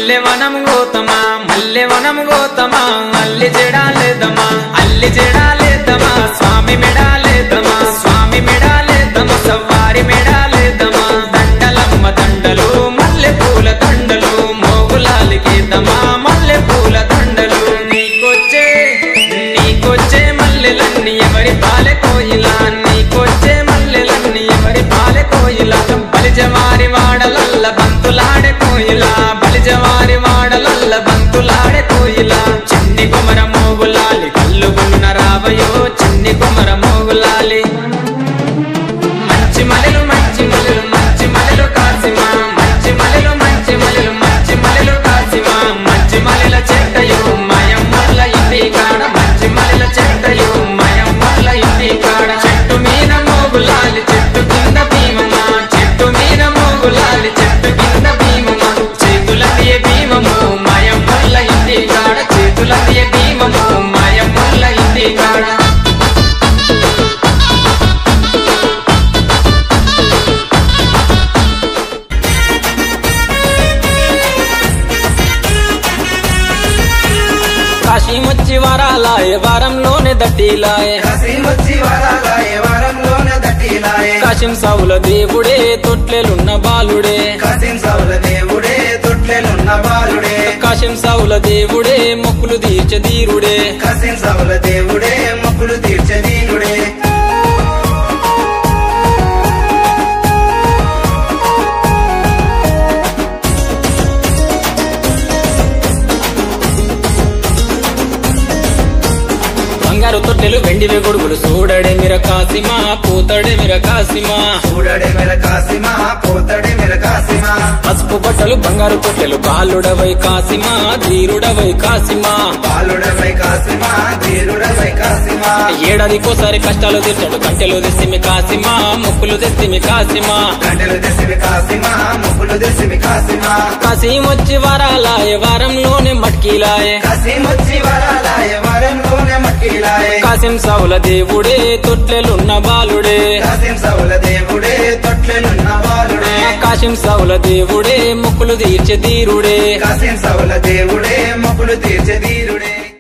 మల్లెవనం గోతమా మల్లెవనం గోతమా అల్లి జడాలేదమా అల్లి జడాలేదమా స్వామి మెడాలేదమా స్వామి మెడాలేదమా సవ్వారి మెడాలేదమా దండలమ్మ దండలు మల్లె పూల దండలు మోగులాలికేదమా మల్లె పూల దండలు నీకొచ్చే నీకొచ్చే మల్లెలన్నీ ఎవరి పాలె కోయిలా నీకొచ్చే మల్లెలన్నీ ఎవరి పాలె కోయిలా బలిజవారి వాడలల్ల బంతులాడే కోయిలా బలిజవారి వాడలల్ల బంతులాడే కోయిలా చిన్ని కొమర మోగులాలి కళ్ళు గున్న రావయో చిన్ని కొమర మోగులాలి మంచి మలెలు మంచి మలెలు మంచి మలెలు కాసిమా మంచి మలెలు మంచి మలెలు మంచి మలెలు కాసిమా మంచి మలెల చెట్టయు మయం వల్ల ఇంటి కాడ మంచి మలెల చెట్టయు మయం వల్ల ఇంటి కాడ చెట్టు మీద మోగులాలి చెట్టు కింద భీమమా చెట్టు మీద మోగులాలి చెట్టు కింద భీమమా చేతుల తీయ భీమము మయం వల్ల ఇంటి కాడ చేతుల తీయ భీమము మయం వల్ల ఇంటి కాడ కాశీమొచ్చి వరాలాయ వారంలోనే దట్టిలాయే కసిమొచ్చి వరాలాయే వరంలోన దట్టిలాయే కాశీం సావుల దేవుడే తొట్లెలున్న బాలుడే కసిం సౌల దేవుడే తొట్లెలున్న బాలుడే కాశీం సావుల దేవుడే మొక్కులు తీర్చ ధీరుడే కసిం సౌల దేవుడే మొక్కులు తీర్చే దీనుడే బంగారు తొట్టెలు వెండివి గొడుగులు చూడడే మిర కాసిమా పూతడే మిర కాసిమా చూడడే మెర కాసిమా పోతడే మెర కాసిమా పసుపు బట్టలు బంగారు తొట్టెలు బాలుడవై కాసిమా ధీరుడవై కాసిమా బాలుడవై కాసిమా ధీరుడవై కాసిమా ఏడాదికోసారి కష్టాలు తీర్చాడు కంటెలు తెస్తిమి కాసిమా మొక్కులు తెస్తిమి కాసిమా గంటలు తెసివి కాసిమా ముక్కులు తెసివి కాసిమా కాశీమొచ్చి వరాలాయ వారంలోనే మట్కీలాయే కసిమొచ్చి వరాలాయే వరంలోనే మట్టిలాయే కాసిం సావుల దేవుడే తొట్లెలున్న బాలుడే కసిం సౌల దేవుడే తొట్లెలున్న బాలుడే కాశీం సావుల దేవుడే మొక్కులు తీర్చే ధీరుడే కసిం సౌల దేవుడే మొక్కులు తీర్చే ధీరుడే